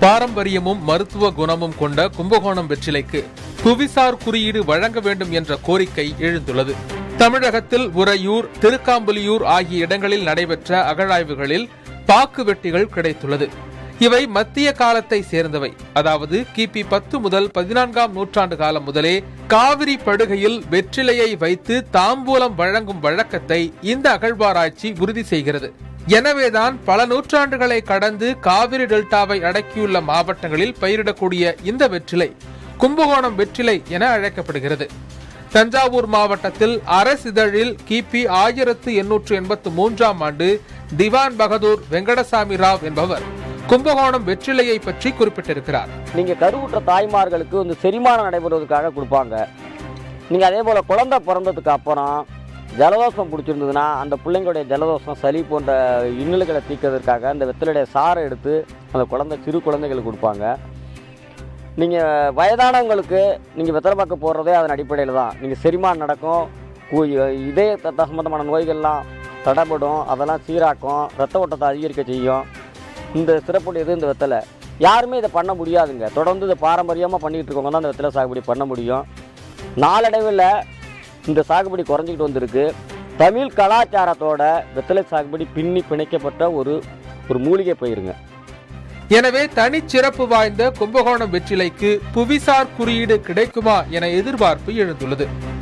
பாரம்பரியமும் மருத்துவ குணமும் கொண்ட கும்பகோணம் வெற்றிலைக்கு புவிசார் குறியீடு வழங்க வேண்டும் என்ற கோரிக்கை எழுந்துள்ளது தமிழகத்தில் உறையூர் திருக்காம்புலியூர் ஆகிய இடங்களில் நடைபெற்ற அகழாய்வுகளில் பாக்கு வெட்டிகள் கிடைத்துள்ளது இவை மத்திய காலத்தை சேர்ந்தவை அதாவது கிபி பத்து முதல் பதினான்காம் நூற்றாண்டு காலம் முதலே காவிரி படுகையில் வெற்றிலையை வைத்து தாம்பூலம் வழங்கும் வழக்கத்தை இந்த அகழ்வாராய்ச்சி உறுதி செய்கிறது எனவேதான் பல நூற்றாண்டுகளை கடந்து காவிரி டெல்டாவை அடக்கியுள்ள மாவட்டங்களில் பயிரிடக்கூடிய இந்த வெற்றிலை கும்பகோணம் வெற்றிலை என அழைக்கப்படுகிறது தஞ்சாவூர் மாவட்டத்தில் அரசிதழில் கிபி ஆயிரத்து எண்ணூற்று எண்பத்து மூன்றாம் ஆண்டு திவான் பகதூர் வெங்கடசாமி ராவ் என்பவர் கும்பகோணம் வெற்றிலையை பற்றி குறிப்பிட்டிருக்கிறார் நீங்கள் கருவுற்ற தாய்மார்களுக்கு வந்து செரிமானம் நடைபெறுவதற்காக கொடுப்பாங்க நீங்கள் அதே போல் குழந்தை பிறந்ததுக்கு அப்புறம் ஜலதோஷம் பிடிச்சிருந்ததுன்னா அந்த பிள்ளைங்களுடைய ஜலதோஷம் சளி போன்ற இன்னல்களை தீர்க்கிறதுக்காக அந்த வெத்தலையுடைய சாறை எடுத்து அந்த குழந்தை சிறு குழந்தைகளுக்கு கொடுப்பாங்க நீங்கள் வயதானவங்களுக்கு நீங்கள் வெத்தலை பாக்கு போடுறதே அதன் அடிப்படையில் தான் நீங்கள் செரிமானம் நடக்கும் கு- இதய த- சம்பந்தமான நோய்கள்லாம் தடைபடும் அதெல்லாம் சீராக்கும் ரத்த ஓட்டத்தை அதிகரிக்க செய்யும் இந்த சிறப்புடையது இந்த வெத்தலை யாருமே இதை பண்ண முடியாதுங்க தொடர்ந்து இதை பாரம்பரியமாக பண்ணிக்கிட்டு இருக்கவங்க தான் இந்த வெத்தலை சாகுபடி பண்ண முடியும் நாளடைவில் இந்த சாகுபடி குறைஞ்சிக்கிட்டு வந்திருக்கு தமிழ் கலாச்சாரத்தோட வெத்தலை சாகுபடி பின்னி பிணைக்கப்பட்ட ஒரு ஒரு மூலிகை பயிருங்க எனவே தனிச்சிறப்பு வாய்ந்த கும்பகோணம் வெற்றிலைக்கு புவிசார் குறியீடு கிடைக்குமா என எதிர்பார்ப்பு எழுந்துள்ளது